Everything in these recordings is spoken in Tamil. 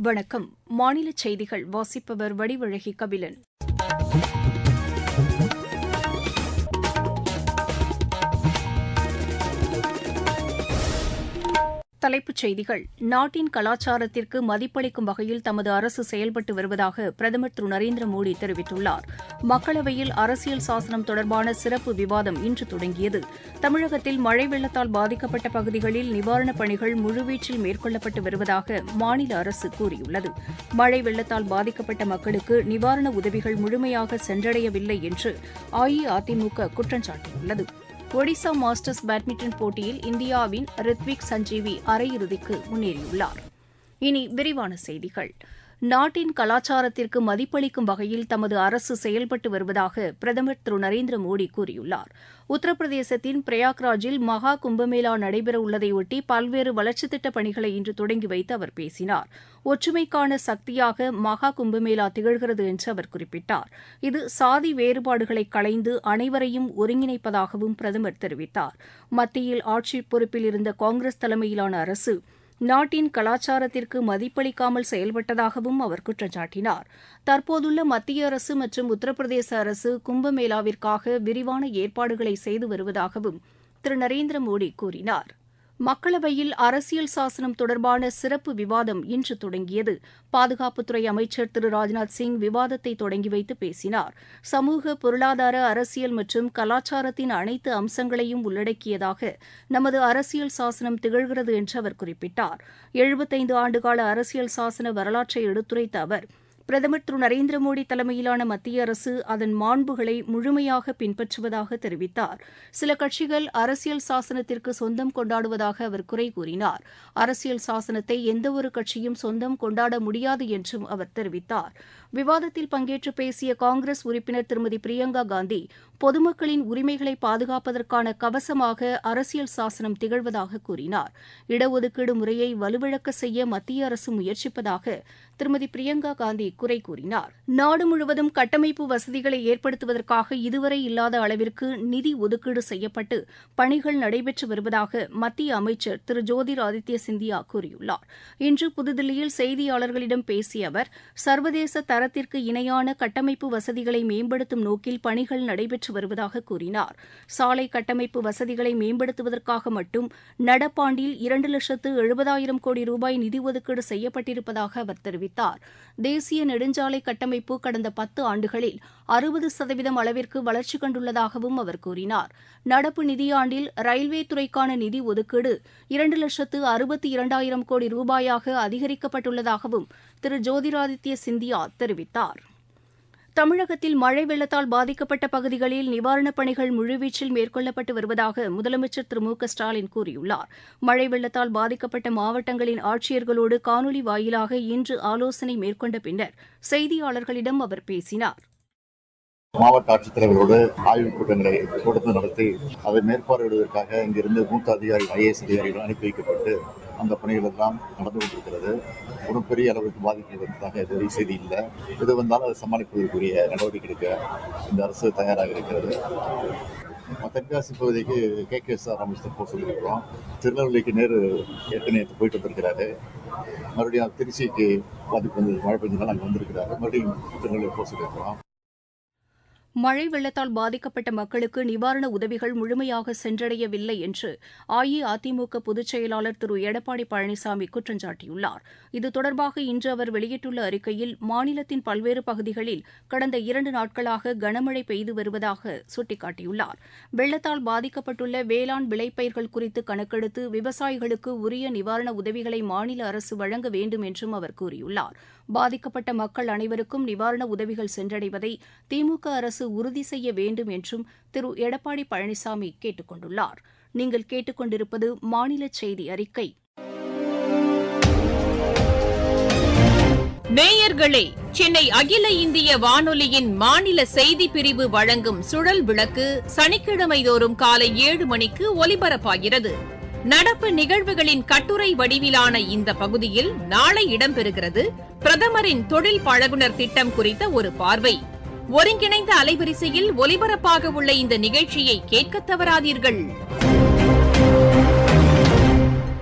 வணக்கம் மாநில செய்திகள் வாசிப்பவர் வடிவழகி கபிலன் தலைப்புச் செய்திகள் நாட்டின் கலாச்சாரத்திற்கு மதிப்பளிக்கும் வகையில் தமது அரசு செயல்பட்டு வருவதாக பிரதமர் திரு நரேந்திர மோடி தெரிவித்துள்ளார் மக்களவையில் அரசியல் சாசனம் தொடர்பான சிறப்பு விவாதம் இன்று தொடங்கியது தமிழகத்தில் மழை வெள்ளத்தால் பாதிக்கப்பட்ட பகுதிகளில் நிவாரணப் பணிகள் முழுவீச்சில் மேற்கொள்ளப்பட்டு வருவதாக மாநில அரசு கூறியுள்ளது மழை வெள்ளத்தால் பாதிக்கப்பட்ட மக்களுக்கு நிவாரண உதவிகள் முழுமையாக சென்றடையவில்லை என்று அஇஅதிமுக குற்றம் சாட்டியுள்ளது ஒடிசா மாஸ்டர்ஸ் பேட்மிண்டன் போட்டியில் இந்தியாவின் ரித்விக் சஞ்சீவி அரையிறுதிக்கு முன்னேறியுள்ளார் இனி விரிவான செய்திகள் நாட்டின் கலாச்சாரத்திற்கு மதிப்பளிக்கும் வகையில் தமது அரசு செயல்பட்டு வருவதாக பிரதமர் திரு நரேந்திர மோடி கூறியுள்ளார் உத்தரப்பிரதேசத்தின் பிரயாக்ராஜில் மகா கும்பமேளா நடைபெறவுள்ளதையொட்டி பல்வேறு வளர்ச்சித் திட்டப் பணிகளை இன்று தொடங்கி வைத்து அவர் பேசினார் ஒற்றுமைக்கான சக்தியாக மகா கும்பமேளா திகழ்கிறது என்று அவர் குறிப்பிட்டார் இது சாதி வேறுபாடுகளை களைந்து அனைவரையும் ஒருங்கிணைப்பதாகவும் பிரதமர் தெரிவித்தார் மத்தியில் ஆட்சி பொறுப்பில் இருந்த காங்கிரஸ் தலைமையிலான அரசு நாட்டின் கலாச்சாரத்திற்கு மதிப்பளிக்காமல் செயல்பட்டதாகவும் அவர் குற்றம் சாட்டினார் தற்போதுள்ள மத்திய அரசு மற்றும் உத்தரப்பிரதேச அரசு கும்பமேளாவிற்காக விரிவான ஏற்பாடுகளை செய்து வருவதாகவும் திரு நரேந்திர மோடி கூறினார் மக்களவையில் அரசியல் சாசனம் தொடர்பான சிறப்பு விவாதம் இன்று தொடங்கியது பாதுகாப்புத்துறை அமைச்சர் திரு ராஜ்நாத் சிங் விவாதத்தை தொடங்கி வைத்து பேசினார் சமூக பொருளாதார அரசியல் மற்றும் கலாச்சாரத்தின் அனைத்து அம்சங்களையும் உள்ளடக்கியதாக நமது அரசியல் சாசனம் திகழ்கிறது என்று அவர் குறிப்பிட்டார் எழுபத்தைந்து ஆண்டுகால அரசியல் சாசன வரலாற்றை எடுத்துரைத்த அவர் பிரதமர் திரு நரேந்திர மோடி தலைமையிலான மத்திய அரசு அதன் மாண்புகளை முழுமையாக பின்பற்றுவதாக தெரிவித்தார் சில கட்சிகள் அரசியல் சாசனத்திற்கு சொந்தம் கொண்டாடுவதாக அவர் குறை கூறினார் அரசியல் சாசனத்தை எந்தவொரு கட்சியும் சொந்தம் கொண்டாட முடியாது என்றும் அவர் தெரிவித்தார் விவாதத்தில் பங்கேற்று பேசிய காங்கிரஸ் உறுப்பினர் திருமதி பிரியங்கா காந்தி பொதுமக்களின் உரிமைகளை பாதுகாப்பதற்கான கவசமாக அரசியல் சாசனம் திகழ்வதாக கூறினார் இடஒதுக்கீடு முறையை வலுவிழக்க செய்ய மத்திய அரசு முயற்சிப்பதாக திருமதி பிரியங்கா காந்தி குறை கூறினார் நாடு முழுவதும் கட்டமைப்பு வசதிகளை ஏற்படுத்துவதற்காக இதுவரை இல்லாத அளவிற்கு நிதி ஒதுக்கீடு செய்யப்பட்டு பணிகள் நடைபெற்று வருவதாக மத்திய அமைச்சர் திரு ஜோதிர் ஆதித்ய சிந்தியா கூறியுள்ளார் இன்று புதுதில்லியில் செய்தியாளர்களிடம் பேசிய அவர் சர்வதேச தரத்திற்கு இணையான கட்டமைப்பு வசதிகளை மேம்படுத்தும் நோக்கில் பணிகள் நடைபெற்று வருவதாக கூறினார் சாலை கட்டமைப்பு வசதிகளை மேம்படுத்துவதற்காக மட்டும் நடப்பாண்டில் இரண்டு லட்சத்து எழுபதாயிரம் கோடி ரூபாய் நிதி ஒதுக்கீடு செய்யப்பட்டிருப்பதாக அவர் தெரிவித்தார் தேசிய நெடுஞ்சாலை கட்டமைப்பு கடந்த பத்து ஆண்டுகளில் அறுபது சதவீதம் அளவிற்கு வளர்ச்சி கண்டுள்ளதாகவும் அவர் கூறினார் நடப்பு நிதியாண்டில் ரயில்வே துறைக்கான நிதி ஒதுக்கீடு இரண்டு லட்சத்து அறுபத்தி இரண்டாயிரம் கோடி ரூபாயாக அதிகரிக்கப்பட்டுள்ளதாகவும் திரு ஜோதிராதித்ய சிந்தியா தெரிவித்தார் தமிழகத்தில் மழை வெள்ளத்தால் பாதிக்கப்பட்ட பகுதிகளில் நிவாரணப் பணிகள் முழுவீச்சில் மேற்கொள்ளப்பட்டு வருவதாக முதலமைச்சர் திரு மு க ஸ்டாலின் கூறியுள்ளார் மழை வெள்ளத்தால் பாதிக்கப்பட்ட மாவட்டங்களின் ஆட்சியர்களோடு காணொலி வாயிலாக இன்று ஆலோசனை மேற்கொண்ட பின்னர் செய்தியாளர்களிடம் அவர் பேசினார் மாவட்ட ஆட்சித்தலைவர்களோடு ஆய்வுக் கூட்டங்களை கூட்டத்தில் நடத்தி அதை மேற்பார்வையிடுவதற்காக இங்கிருந்து மூத்த அதிகாரி ஐஏஎஸ் அதிகாரிகள் அனுப்பி வைக்கப்பட்டு அந்த பணிகள் எல்லாம் நடந்து கொண்டிருக்கிறது ஒரு பெரிய அளவுக்கு பாதிப்பதற்காக எதுவரை செய்தி இல்லை இது வந்தாலும் அதை சமாளிப்பதற்குரிய நடவடிக்கை எடுக்க இந்த அரசு தயாராக இருக்கிறது தென்காசி பகுதிக்கு கே கே எஸ் ஆர் அமைச்சர் போக சொல்லியிருக்கிறோம் திருநெல்வேலிக்கு நேரு ஏற்கனவே போயிட்டு வந்திருக்கிறாரு மறுபடியும் திருச்சிக்கு பாதிப்பு வந்து மழை பெஞ்சதால் அங்கே வந்திருக்கிறாரு மறுபடியும் திருநெல்வேலி போக சொல்லியிருக்கிறோம் மழை வெள்ளத்தால் பாதிக்கப்பட்ட மக்களுக்கு நிவாரண உதவிகள் முழுமையாக சென்றடையவில்லை என்று அஇஅதிமுக பொதுச் செயலாளர் திரு எடப்பாடி பழனிசாமி குற்றம் சாட்டியுள்ளார் இது தொடர்பாக இன்று அவர் வெளியிட்டுள்ள அறிக்கையில் மாநிலத்தின் பல்வேறு பகுதிகளில் கடந்த இரண்டு நாட்களாக கனமழை பெய்து வருவதாக சுட்டிக்காட்டியுள்ளார் வெள்ளத்தால் பாதிக்கப்பட்டுள்ள வேளாண் விளைப்பயிர்கள் குறித்து கணக்கெடுத்து விவசாயிகளுக்கு உரிய நிவாரண உதவிகளை மாநில அரசு வழங்க வேண்டும் என்றும் அவர் கூறியுள்ளார் பாதிக்கப்பட்ட மக்கள் அனைவருக்கும் நிவாரண உதவிகள் சென்றடைவதை திமுக அரசு உறுதி செய்ய வேண்டும் என்றும் திரு எடப்பாடி பழனிசாமி கேட்டுக் கொண்டுள்ளார் நீங்கள் கேட்டுக்கொண்டிருப்பது மாநில செய்தி அறிக்கை நேயர்களே சென்னை அகில இந்திய வானொலியின் மாநில செய்தி பிரிவு வழங்கும் சுழல் விளக்கு சனிக்கிழமை தோறும் காலை ஏழு மணிக்கு ஒலிபரப்பாகிறது நடப்பு நிகழ்வுகளின் கட்டுரை வடிவிலான இந்த பகுதியில் நாளை இடம்பெறுகிறது பிரதமரின் தொழில் பழகுனர் திட்டம் குறித்த ஒரு பார்வை ஒருங்கிணைந்த அலைவரிசையில் ஒலிபரப்பாக உள்ள இந்த நிகழ்ச்சியை கேட்க தவறாதீர்கள்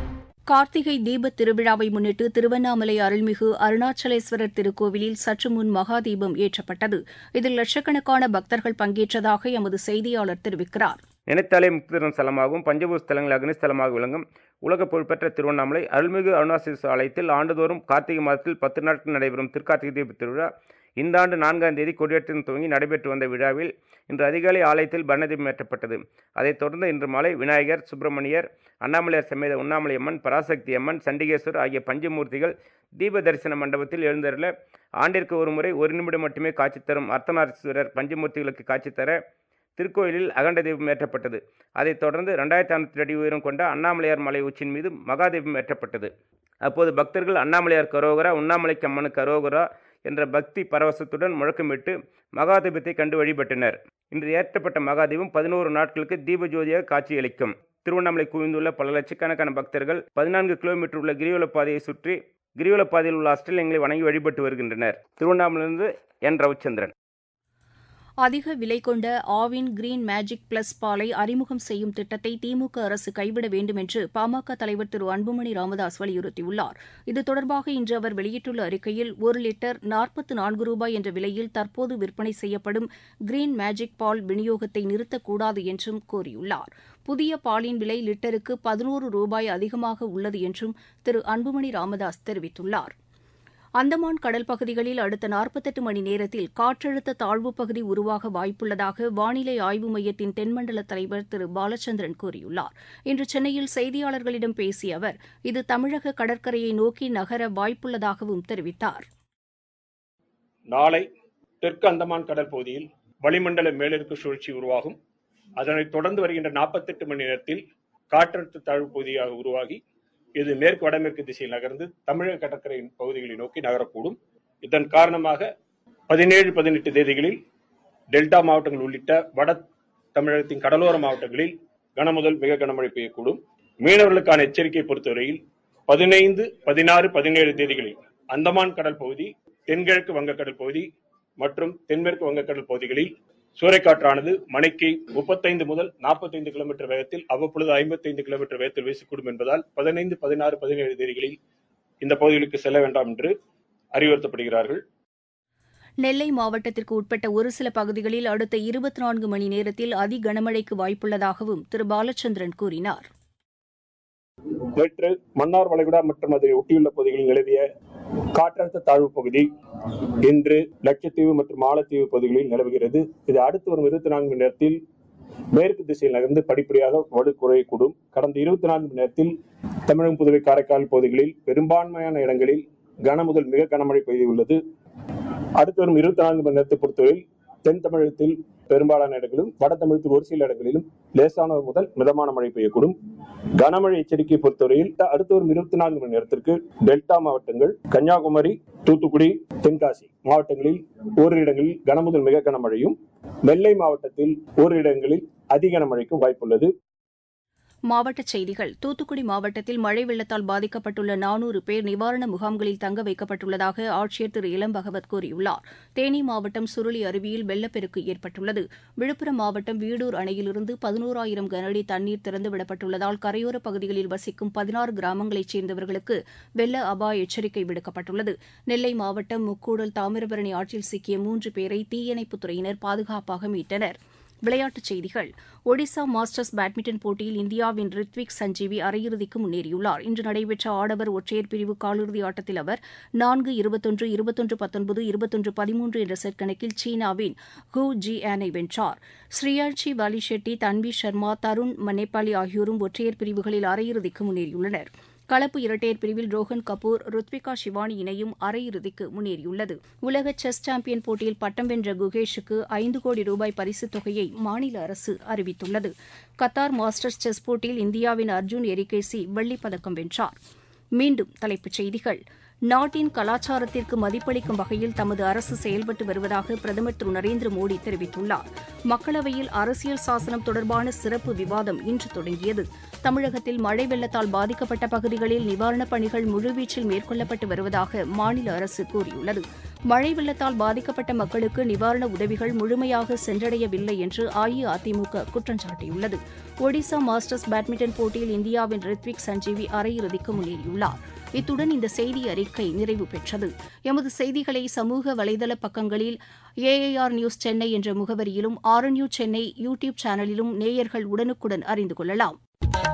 கார்த்திகை தீபத் திருவிழாவை முன்னிட்டு திருவண்ணாமலை அருள்மிகு அருணாச்சலேஸ்வரர் திருக்கோவிலில் சற்று முன் மகா தீபம் ஏற்றப்பட்டது இதில் லட்சக்கணக்கான பக்தர்கள் பங்கேற்றதாக எமது செய்தியாளர் தெரிவிக்கிறார் நினைத்தாலே முக்தி தரும் ஸ்தலமாகவும் பஞ்சபூர் ஸ்தலங்கள் அக்னிஸ்தலமாக விளங்கும் உலக புகழ்பெற்ற திருவண்ணாமலை அருள்மிகு அருணாசலேஸ்வரர் ஆலயத்தில் ஆண்டுதோறும் கார்த்திகை மாதத்தில் பத்து நாட்கள் நடைபெறும் திருக்கார்த்திகை தீப திருவிழா இந்த ஆண்டு நான்காம் தேதி கொடியேற்றம் துவங்கி நடைபெற்று வந்த விழாவில் இன்று அதிகாலை ஆலயத்தில் பரணதீபம் ஏற்றப்பட்டது அதைத் தொடர்ந்து இன்று மாலை விநாயகர் சுப்பிரமணியர் அண்ணாமலையார் சமேத உண்ணாமலை அம்மன் பராசக்தி அம்மன் சண்டிகேஸ்வர் ஆகிய பஞ்சமூர்த்திகள் தீப தரிசன மண்டபத்தில் எழுந்தருள ஆண்டிற்கு ஒரு முறை ஒரு நிமிடம் மட்டுமே காட்சி தரும் அர்த்தநாரீஸ்வரர் பஞ்சமூர்த்திகளுக்கு காட்சி தர திருக்கோயிலில் அகண்ட தீபம் ஏற்றப்பட்டது அதைத் தொடர்ந்து ரெண்டாயிரத்தி அறுநூத்தி அடி உயரம் கொண்ட அண்ணாமலையார் மலை உச்சின் மீது மகாதீபம் ஏற்றப்பட்டது அப்போது பக்தர்கள் அண்ணாமலையார் கரோகரா உண்ணாமலைக்கு அம்மனுக்கு கரோகரா என்ற பக்தி பரவசத்துடன் முழக்கமிட்டு மகாதீபத்தை கண்டு வழிபட்டனர் இன்று ஏற்றப்பட்ட மகாதீபம் பதினோரு நாட்களுக்கு தீப ஜோதியாக காட்சியளிக்கும் திருவண்ணாமலை குவிந்துள்ள பல லட்சக்கணக்கான பக்தர்கள் பதினான்கு கிலோமீட்டர் உள்ள கிரிவல பாதையை சுற்றி கிரிவல பாதையில் உள்ள அஷ்டலிங்களை வணங்கி வழிபட்டு வருகின்றனர் திருவண்ணாமலையிலிருந்து என் ரவிச்சந்திரன் அதிக விலை கொண்ட ஆவின் கிரீன் மேஜிக் பிளஸ் பாலை அறிமுகம் செய்யும் திட்டத்தை திமுக அரசு கைவிட வேண்டும் என்று பாமக தலைவர் திரு அன்புமணி ராமதாஸ் வலியுறுத்தியுள்ளார் இது தொடர்பாக இன்று அவர் வெளியிட்டுள்ள அறிக்கையில் ஒரு லிட்டர் நாற்பத்து நான்கு ரூபாய் என்ற விலையில் தற்போது விற்பனை செய்யப்படும் கிரீன் மேஜிக் பால் விநியோகத்தை நிறுத்தக்கூடாது என்றும் கூறியுள்ளார் புதிய பாலின் விலை லிட்டருக்கு பதினோரு ரூபாய் அதிகமாக உள்ளது என்றும் திரு அன்புமணி ராமதாஸ் தெரிவித்துள்ளார் அந்தமான் கடல் பகுதிகளில் அடுத்த நாற்பத்தெட்டு மணி நேரத்தில் காற்றழுத்த தாழ்வுப் பகுதி உருவாக வாய்ப்புள்ளதாக வானிலை ஆய்வு மையத்தின் தென்மண்டல தலைவர் திரு பாலச்சந்திரன் கூறியுள்ளார் இன்று சென்னையில் செய்தியாளர்களிடம் பேசிய அவர் இது தமிழக கடற்கரையை நோக்கி நகர வாய்ப்புள்ளதாகவும் தெரிவித்தார் நாளை தெற்கு அந்தமான் கடல் பகுதியில் வளிமண்டல மேலடுக்கு சுழற்சி உருவாகும் அதனைத் தொடர்ந்து வருகின்ற நாற்பத்தெட்டு மணி நேரத்தில் காற்றழுத்த தாழ்வு பகுதியாக உருவாகி இது மேற்கு வடமேற்கு திசையில் நகர்ந்து தமிழக கடற்கரை பகுதிகளை நோக்கி நகரக்கூடும் இதன் காரணமாக பதினேழு பதினெட்டு தேதிகளில் டெல்டா மாவட்டங்கள் உள்ளிட்ட வட தமிழகத்தின் கடலோர மாவட்டங்களில் கனமுதல் மிக கனமழை பெய்யக்கூடும் மீனவர்களுக்கான எச்சரிக்கை பொறுத்தவரையில் பதினைந்து பதினாறு பதினேழு தேதிகளில் அந்தமான் கடல் பகுதி தென்கிழக்கு வங்கக்கடல் பகுதி மற்றும் தென்மேற்கு வங்கக்கடல் பகுதிகளில் சூறைக்காற்றானது மணிக்கு முப்பத்தைந்து முதல் நாற்பத்தைந்து கிலோமீட்டர் வேகத்தில் அவ்வப்பொழுது ஐம்பத்தைந்து கிலோமீட்டர் வேகத்தில் வீசக்கூடும் என்பதால் பதினைந்து பதினாறு பதினேழு தேதிகளில் இந்த பகுதிகளுக்கு செல்ல வேண்டாம் என்று அறிவுறுத்தப்படுகிறார்கள் நெல்லை மாவட்டத்திற்கு உட்பட்ட ஒரு சில பகுதிகளில் அடுத்த இருபத்தி நான்கு மணி நேரத்தில் அதி கனமழைக்கு வாய்ப்புள்ளதாகவும் திரு பாலச்சந்திரன் கூறினார் நேற்று மன்னார் வளைகுடா மற்றும் அதை ஒட்டியுள்ள பகுதிகளில் நிலவிய காற்றழுத்த தாழ்வு பகுதி இன்று லட்சத்தீவு மற்றும் மாலத்தீவு பகுதிகளில் நிலவுகிறது இது அடுத்து வரும் இருபத்தி நான்கு மணி நேரத்தில் மேற்கு திசையில் நகர்ந்து படிப்படியாக வலு குறையக்கூடும் கடந்த இருபத்தி நான்கு மணி நேரத்தில் தமிழகம் புதுவை காரைக்கால் பகுதிகளில் பெரும்பான்மையான இடங்களில் கன முதல் மிக கனமழை பெய்துள்ளது அடுத்து வரும் இருபத்தி நான்கு மணி நேரத்தை பொறுத்தவரையில் தென் தமிழகத்தில் பெரும்பாலான இடங்களிலும் வட தமிழகத்தில் ஒரு சில இடங்களிலும் லேசான முதல் மிதமான மழை பெய்யக்கூடும் கனமழை எச்சரிக்கை பொறுத்தவரையில் அடுத்து வரும் இருபத்தி நான்கு மணி நேரத்திற்கு டெல்டா மாவட்டங்கள் கன்னியாகுமரி தூத்துக்குடி தென்காசி மாவட்டங்களில் ஓரிரு இடங்களில் கனமுதல் மிக கனமழையும் நெல்லை மாவட்டத்தில் ஓரிரு இடங்களில் அதி கனமழைக்கும் வாய்ப்புள்ளது மாவட்டச் செய்திகள் தூத்துக்குடி மாவட்டத்தில் மழை வெள்ளத்தால் பாதிக்கப்பட்டுள்ள நானூறு பேர் நிவாரண முகாம்களில் தங்க வைக்கப்பட்டுள்ளதாக ஆட்சியர் திரு இளம் பகவத் கூறியுள்ளார் தேனி மாவட்டம் சுருளி அருவியில் வெள்ளப்பெருக்கு ஏற்பட்டுள்ளது விழுப்புரம் மாவட்டம் வீடூர் அணையிலிருந்து பதினோராயிரம் கனஅடி தண்ணீர் திறந்துவிடப்பட்டுள்ளதால் கரையோரப் பகுதிகளில் வசிக்கும் பதினாறு கிராமங்களைச் சேர்ந்தவர்களுக்கு வெள்ள அபாய எச்சரிக்கை விடுக்கப்பட்டுள்ளது நெல்லை மாவட்டம் முக்கூடல் தாமிரபரணி ஆற்றில் சிக்கிய மூன்று பேரை தீயணைப்புத் துறையினர் பாதுகாப்பாக மீட்டனர் விளையாட்டுச் செய்திகள் ஒடிசா மாஸ்டர்ஸ் பேட்மிண்டன் போட்டியில் இந்தியாவின் ரித்விக் சஞ்சீவி அரையிறுதிக்கு முன்னேறியுள்ளார் இன்று நடைபெற்ற ஆடவர் ஒற்றையர் பிரிவு காலிறுதி ஆட்டத்தில் அவர் நான்கு இருபத்தொன்று இருபத்தொன்று பத்தொன்பது இருபத்தொன்று பதிமூன்று என்ற செட் கணக்கில் சீனாவின் ஹூ ஜி ஆனை வென்றார் ஸ்ரீயாட்சி வாலிஷெட்டி தன்வி சர்மா தருண் மனேபாலி ஆகியோரும் ஒற்றையர் பிரிவுகளில் அரையிறுதிக்கு முன்னேறியுள்ளனர் கலப்பு இரட்டையர் பிரிவில் ரோஹன் கபூர் ருத்விகா சிவானி இணையும் அரையிறுதிக்கு முன்னேறியுள்ளது உலக செஸ் சாம்பியன் போட்டியில் பட்டம் வென்ற குகேஷுக்கு ஐந்து கோடி ரூபாய் பரிசுத் தொகையை மாநில அரசு அறிவித்துள்ளது கத்தார் மாஸ்டர்ஸ் செஸ் போட்டியில் இந்தியாவின் அர்ஜுன் எரிகேசி வெள்ளிப் பதக்கம் வென்றார் மீண்டும் தலைப்புச் செய்திகள் நாட்டின் கலாச்சாரத்திற்கு மதிப்பளிக்கும் வகையில் தமது அரசு செயல்பட்டு வருவதாக பிரதமர் திரு நரேந்திர மோடி தெரிவித்துள்ளார் மக்களவையில் அரசியல் சாசனம் தொடர்பான சிறப்பு விவாதம் இன்று தொடங்கியது தமிழகத்தில் மழை வெள்ளத்தால் பாதிக்கப்பட்ட பகுதிகளில் நிவாரணப் பணிகள் முழுவீச்சில் மேற்கொள்ளப்பட்டு வருவதாக மாநில அரசு கூறியுள்ளது மழை வெள்ளத்தால் பாதிக்கப்பட்ட மக்களுக்கு நிவாரண உதவிகள் முழுமையாக சென்றடையவில்லை என்று அஇஅதிமுக குற்றம் சாட்டியுள்ளது ஒடிசா மாஸ்டர்ஸ் பேட்மிண்டன் போட்டியில் இந்தியாவின் ரித்விக் சஞ்சீவி அரையிறுதிக்கு முன்னேறியுள்ளார் இத்துடன் இந்த செய்தி அறிக்கை நிறைவு பெற்றது எமது செய்திகளை சமூக வலைதள பக்கங்களில் ஏஐஆர் நியூஸ் சென்னை என்ற முகவரியிலும் ஆர்என்யூ சென்னை யூ டியூப் சேனலிலும் நேயர்கள் உடனுக்குடன் அறிந்து கொள்ளலாம்